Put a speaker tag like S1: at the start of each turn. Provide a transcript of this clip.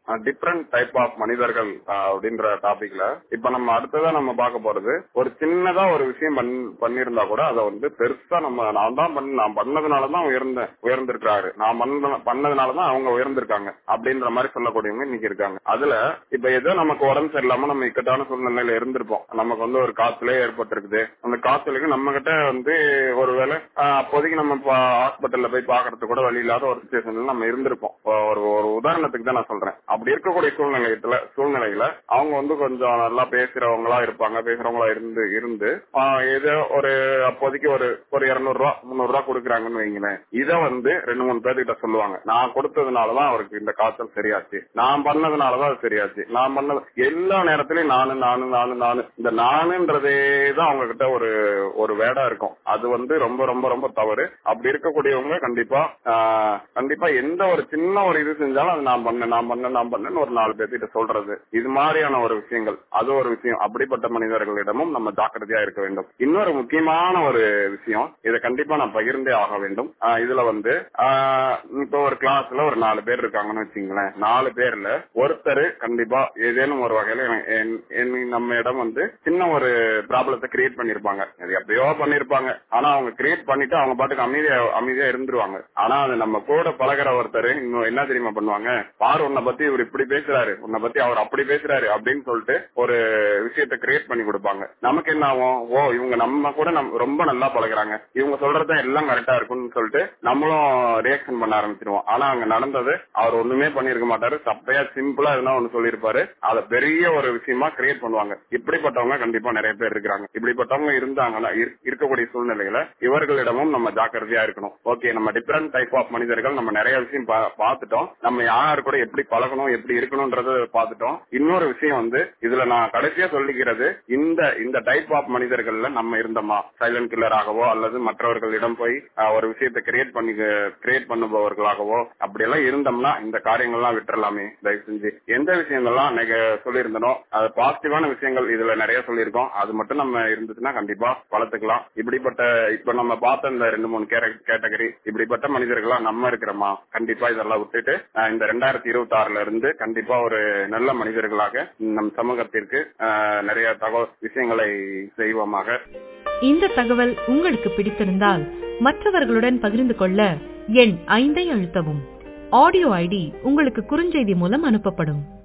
S1: different type of மனிதர்கள் அஹ், அப்படின்ற டாபிக்ல இப்ப நம்ம அடுத்ததா நம்ம பார்க்க போறது ஒரு சின்னதா ஒரு விஷயம் பண்- பண்ணியிருந்தா கூட அதை வந்து பெருசா நம்ம நான் தான் பண்ண நான் பண்ணதுனாலதான் உயர்ந்த உயர்ந்திருக்கிறாரு நான் பண்ண பண்ணதுனாலதான் அவங்க உயர்ந்திருக்காங்க அப்படின்ற மாதிரி சொல்லக்கூடியவங்க இன்னைக்கு இருக்காங்க அதுல இப்ப ஏதோ நமக்கு உடம்பு சரியில்லாம நம்ம இக்கட்டான சூழ்நிலையில இருந்திருப்போம் நமக்கு வந்து ஒரு காய்ச்சலே ஏற்பட்டிருக்குது அந்த காய்ச்சலுக்கு நம்ம கிட்ட வந்து ஒருவேளை ஆஹ், அப்போதைக்கு நம்ம ஹாஸ்பிட்டல்ல போய் பாக்குறது கூட வழி இல்லாத ஒரு சுச்சுவேஷன்ல நம்ம இருந்திருப்போம் இப்போ ஒரு ஒரு உதாரணத்துக்கு தான் நான் சொல்றேன் அப்படி இருக்கக்கூடிய சூழ்நிலையத்துல சூழ்நிலையில அவங்க வந்து கொஞ்சம் நல்லா பேசுறவங்களா இருப்பாங்க பேசுறவங்களா இருந்து இருந்து ஆஹ், ஏதோ ஒரு அப்போதைக்கு ஒரு ஒரு இருநூறு ரூபா முந்நூறு ரூபா கொடுக்குறாங்கன்னு வைங்களேன் இத வந்து ரெண்டு மூணு பேர்கிட்ட சொல்லுவாங்க நான் கொடுத்ததுனாலதான் அவருக்கு இந்த காய்ச்சல் சரியாச்சு நான் பண்ணதுனாலதான் அது சரியாச்சு நான் பண்ணது எல்லா நேரத்திலயும் நானு நானு நானு நானு இந்த நானுன்றதே தான் அவங்க கிட்ட ஒரு ஒரு வேடா இருக்கும் அது வந்து ரொம்ப ரொம்ப ரொம்ப தவறு அப்படி இருக்கக்கூடியவங்க கண்டிப்பா ஆஹ், கண்டிப்பா எந்த ஒரு சின்ன ஒரு இது செஞ்சாலும் அது நான் பண்ணேன் நான் பண்ணேன் நான் பண்ணேன்னு ஒரு நாலு பேர்கிட்ட சொல்றது இது மாதிரியான ஒரு விஷயங்கள் அது ஒரு விஷயம் அப்படிப்பட்ட மனிதர்களிடமும் நம்ம ஜாக்கிரதையா இருக்க வேண்டும் இன்னொரு முக்கியமான ஒரு விஷயம் இதை கண்டிப்பா நான் பகிர்ந்தே ஆக வேண்டும் ஆஹ், இதுல வந்து ஆஹ், இப்போ ஒரு கிளாஸ்ல ஒரு நாலு பேர் இருக்காங்கன்னு வச்சுங்களேன் நாலு பேர்ல ஒருத்தர் கண்டிப்பா ஏதேனும் ஒரு வகையில என- என்- என் நம்ம இடம் வந்து சின்ன ஒரு ப்ராப்ளத்தை கிரியேட் பண்ணிருப்பாங்க அது எப்பயோ பண்ணிருப்பாங்க ஆனா அவங்க கிரியேட் பண்ணிட்டு அவங்க பாட்டுக்கு அமைதியா அமைதியா இருந்துருவாங்க ஆனா அது நம்ம கூட பழகுற ஒருத்தர் இன்னும் என்ன தெரியுமா பண்ணுவாங்க பாரு உன்னை பத்தி இவர் இப்படி பேசுறாரு உன்னை பத்தி அவர் அப்படி பேசுறாரு அப்படின்னு சொல்லிட்டு ஒரு விஷயத்த கிரியேட் பண்ணி கொடுப்பாங்க நமக்கு என்ன ஆகும் ஓ இவங்க நம்ம கூட நம்ம ரொம்ப நல்லா பழகுறாங்க இவங்க சொல்றது எல்லாம் கரெக்டா இருக்கும்னு சொல்லிட்டு நம்மளும் ரியாக்ஷன் பண்ண ஆரம்பிச்சிருவோம் ஆனா அங்க நடந்தது அவர் ஒண்ணுமே பண்ணிருக்க மாட்டாரு சப்பையா சிம்பிளா எதுனா ஒண்ணு சொல்லியிருப்பாரு அதை பெரிய ஒரு விஷயமா கிரியேட் பண்ணுவாங்க இப்படிப்பட்டவங்க கண்டிப்பா நிறைய பேர் இருக்கிறாங்க இப்படிப்பட்டவங்க இருந்தாங்கன்னா இரு- இருக்கக்கூடிய சூழ்நிலையில இவர்களிடமும் நம்ம ஜாக்கிரதையா இருக்கணும் ஓகே நம்ம டிஃபரெண்ட் டைப் ஆஃப் மனிதர்கள் நம்ம நிறைய விஷயம் பா- பார்த்துட்டோம் நம்ம யார் கூட எப்படி பழகணும் எப்படி இருக்கணும்ன்றத பார்த்துட்டோம் இன்னொரு விஷயம் வந்து இதுல நான் கடைசியா சொல்லிக்கிறது இந்த இந்த டைப் ஆஃப் மனிதர்கள்ல நம்ம இருந்தோமா சைலண்ட் கில்லர் ஆகவோ அல்லது மற்றவர்களிடம் போய் ஆஹ், ஒரு விஷயத்தை கிரியேட் பண்ணி கிரியேட் பண்ணுபவர்களாகவோ அப்படியெல்லாம் இருந்தோம்னா இந்த காரியங்கள்லாம் விட்டுறலாமே தயவு செஞ்சு எந்த விஷயங்கள்லாம் நீங்க சொல்லியிருந்தனோ அது பாசிட்டிவான விஷயங்கள் இதுல நிறைய சொல்லியிருக்கோம் அது மட்டும் நம்ம இருந்துச்சுன்னா கண்டிப்பா வளர்த்துக்கலாம் இப்படிப்பட்ட இப்ப நம்ம பார்த்த இந்த ரெண்டு மூணு கேட்டகரி இப்படிப்பட்ட மனிதர்களா நம்ம இருக்கிறோமா கண்டிப்பா இதெல்லாம் விட்டுட்டு ஆஹ், இந்த ரெண்டாயிரத்தி இருபத்தி ஆறுல இருந்து கண்டிப்பா ஒரு நல்ல மனிதர்களாக நம் சமூகத்திற்கு ஆஹ், நிறைய தகவல் விஷயங்களை செய்வோமாக
S2: இந்த தகவல் உங்களுக்கு பிடித்திருந்தால் மற்றவர்களுடன் பகிர்ந்து கொள்ள எண் ஐந்தை அழுத்தவும் ஆடியோ ஐடி உங்களுக்கு குறுஞ்செய்தி மூலம் அனுப்பப்படும்